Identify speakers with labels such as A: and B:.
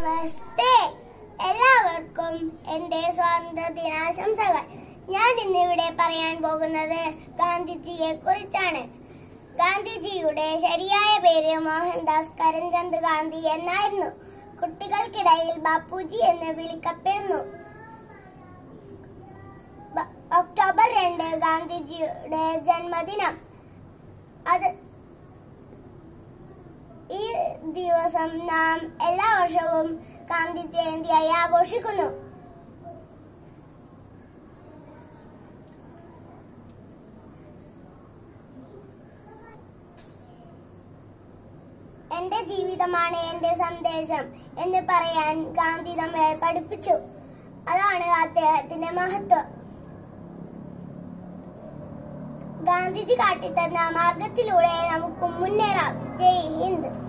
A: നമസ്തേ എല്ലാവർക്കും എന്റെ സ്വാതന്ത്ര്യ ദിനാശംസകൾ ഞാൻ ഇന്നിവിടെ പറയാൻ പോകുന്നത് ഗാന്ധിജിയെ കുറിച്ചാണ് ഗാന്ധിജിയുടെ ശരിയായ പേര് മോഹൻദാസ് കരംചന്ദ് ഗാന്ധി എന്നായിരുന്നു കുട്ടികൾക്കിടയിൽ ബാപ്പുജി എന്ന് വിളിക്കപ്പെടുന്നു ബ- ഒക്ടോബർ രണ്ട് ഗാന്ധിജിയുടെ ജന്മദിനം അത് ഈ ദിവസം നാം എല്ലാ വർഷവും ഗാന്ധി ജയന്തിയായി ആഘോഷിക്കുന്നു എന്റെ ജീവിതമാണ് എന്റെ സന്ദേശം എന്ന് പറയാൻ ഗാന്ധി നമ്മളെ പഠിപ്പിച്ചു അതാണ് അദ്ദേഹത്തിന്റെ മഹത്വം ഗാന്ധിജി കാട്ടിത്തന്ന മാർഗത്തിലൂടെ നമുക്ക് മുന്നേറാം ജയ് ഹിന്ദ്